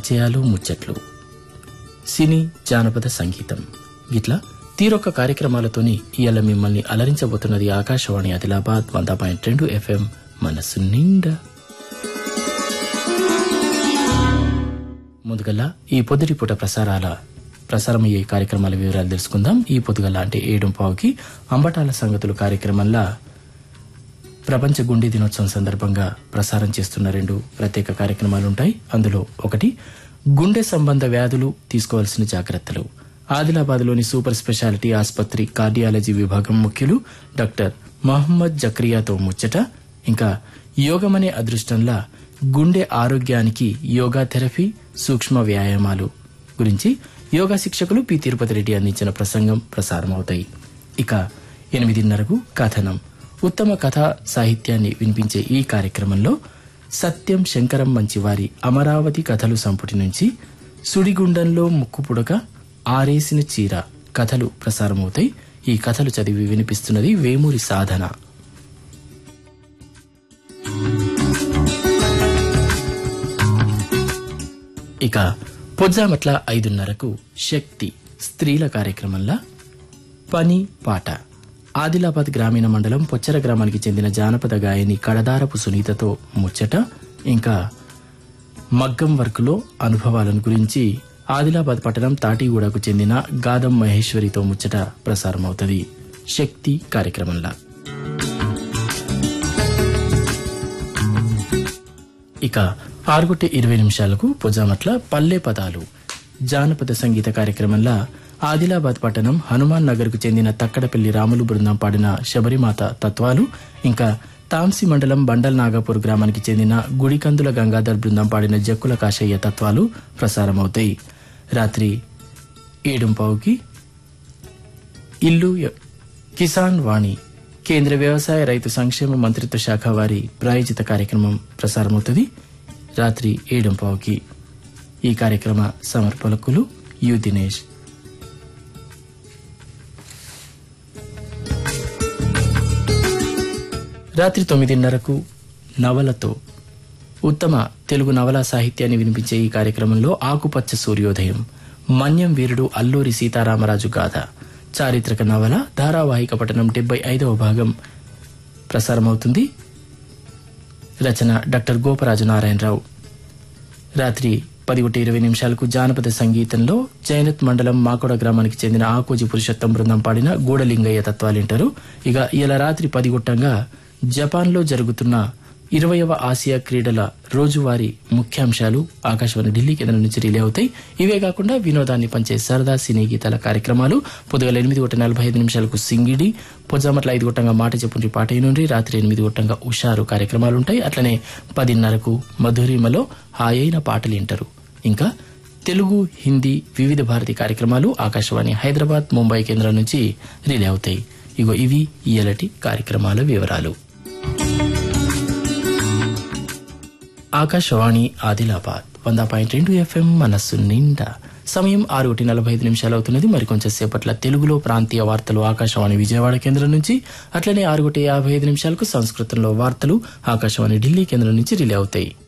పరిచయాలు ముచ్చట్లు సినీ జానపద సంగీతం గిట్లా తీరొక్క కార్యక్రమాలతోని ఇవాళ మిమ్మల్ని అలరించబోతున్నది ఆకాశవాణి ఆదిలాబాద్ వంద పాయింట్ రెండు ఎఫ్ఎం మనసు నిండా ముందుగల్లా ఈ పొద్దుటి పూట ప్రసారాల ప్రసారమయ్యే కార్యక్రమాల వివరాలు తెలుసుకుందాం ఈ పొద్దుగల అంటే ఏడు పావుకి అంబటాల సంగతులు కార్యక్రమంలో ప్రపంచ గుండె దినోత్సవం సందర్భంగా ప్రసారం చేస్తున్న రెండు ప్రత్యేక కార్యక్రమాలు ఉంటాయి అందులో ఒకటి గుండె సంబంధ వ్యాధులు తీసుకోవాల్సిన జాగ్రత్తలు ఆదిలాబాద్లోని సూపర్ స్పెషాలిటీ ఆసుపత్రి కార్డియాలజీ విభాగం ముఖ్యులు డాక్టర్ మహమ్మద్ జక్రియాతో ముచ్చట ఇంకా యోగమనే అదృష్టంలా గుండె ఆరోగ్యానికి యోగా థెరపీ సూక్ష్మ వ్యాయామాలు గురించి యోగా శిక్షకులు పి తిరుపతి రెడ్డి అందించిన ప్రసంగం ప్రసారమవుతాయి ఇక ఎనిమిదిన్నరకు కథనం ఉత్తమ కథా సాహిత్యాన్ని వినిపించే ఈ కార్యక్రమంలో సత్యం శంకరం మంచివారి అమరావతి కథలు సంపుటి నుంచి సుడిగుండంలో ముక్కు పుడక ఆరేసిన చీర కథలు ప్రసారమవుతాయి ఈ కథలు చదివి వినిపిస్తున్నది వేమూరి సాధన ఇక పొజ్జామట్ల ఐదున్నరకు శక్తి స్త్రీల కార్యక్రమంలో పని పాట ఆదిలాబాద్ గ్రామీణ మండలం పొచ్చర గ్రామానికి చెందిన జానపద గాయని కడదారపు సునీతతో ముచ్చట ఇంకా మగ్గం వర్క్లో అనుభవాలను గురించి ఆదిలాబాద్ పట్టణం తాటిగూడకు చెందిన గాదం మహేశ్వరితో ముచ్చట ప్రసారమవుతుంది శక్తి కార్యక్రమంలో ఇక ఆరుగుటి ఇరవై నిమిషాలకు పొజామట్ల పల్లె పదాలు జానపద సంగీత కార్యక్రమంలో ఆదిలాబాద్ పట్టణం హనుమాన్ నగర్ కు చెందిన తక్కడపల్లి రాములు బృందం పాడిన శబరిమాత తత్వాలు ఇంకా తాంసి మండలం బండల్ నాగాపూర్ గ్రామానికి చెందిన గుడికందుల గంగాధర్ బృందం పాడిన జక్కుల కాశయ్య తత్వాలు ప్రసారమవుతాయి రాత్రి ఏడుంపావుకి ఇల్లు య- కిసాన్ వాణి కేంద్ర వ్యవసాయ రైతు సంక్షేమ మంత్రిత్వ శాఖ వారి ప్రాయోజిత కార్యక్రమం ప్రసారమవుతుంది రాత్రి ఏడుంపావుకి ఈ కార్యక్రమ సమర్పకులు యు దినేష్ రాత్రి తొమ్మిదిన్నరకు నవలతో ఉత్తమ తెలుగు నవలా సాహిత్యాన్ని వినిపించే ఈ కార్యక్రమంలో ఆకుపచ్చ సూర్యోదయం మన్యం వీరుడు అల్లూరి సీతారామరాజు గాథ చారిత్రక నవల ధారావాహిక పఠనం డెబ్బై ఐదవ భాగం ప్రసారమవుతుంది రచన డాక్టర్ గోపరాజు నారాయణరావు రాత్రి పది ఒకటి ఇరవై నిమిషాలకు జానపద సంగీతంలో జైనత్ మండలం మాకోడ గ్రామానికి చెందిన ఆకోజి పురుషోత్తం బృందం పాడిన గూడలింగయ్య తత్వాలింటారు ఇక ఇలా రాత్రి పది గొట్టంగా జపాన్లో జరుగుతున్న ఇరవయవ ఆసియా క్రీడల రోజువారీ ముఖ్యాంశాలు ఆకాశవాణి ఢిల్లీ కేంద్రం నుంచి రిలే అవుతాయి ఇవే కాకుండా వినోదాన్ని పంచే సరదా సినీ గీతాల కార్యక్రమాలు పొద్దుగల ఎనిమిది గొట్ట నలభై ఐదు నిమిషాలకు సింగిడి పొద్దుమట్ల ఐదు గొట్టంగా మాట చెప్పుండ్రి పాట నుండి రాత్రి ఎనిమిది గొట్టంగా ఉషారు కార్యక్రమాలు ఉంటాయి అట్లనే పదిన్నరకు మధురిమలో హాయైన పాటలు వింటారు ఇంకా తెలుగు హిందీ వివిధ భారతి కార్యక్రమాలు ఆకాశవాణి హైదరాబాద్ ముంబై కేంద్రం నుంచి రిలే అవుతాయి ఇగో ఇవి ఇయలటి కార్యక్రమాల వివరాలు ఆకాశవాణి ఆదిలాబాద్ వంద పాయింట్ రెండు ఎఫ్ఎం మనస్సు నిండా సమయం ఆరు ఒకటి నలభై ఐదు నిమిషాలు అవుతున్నది మరి కొంచెం సేపట్ల తెలుగులో ప్రాంతీయ వార్తలు ఆకాశవాణి విజయవాడ కేంద్రం నుంచి అట్లనే ఆరు ఒకటి యాభై ఐదు నిమిషాలకు సంస్కృతంలో వార్తలు ఆకాశవాణి ఢిల్లీ కేంద్రం నుంచి రిలే అవుతాయి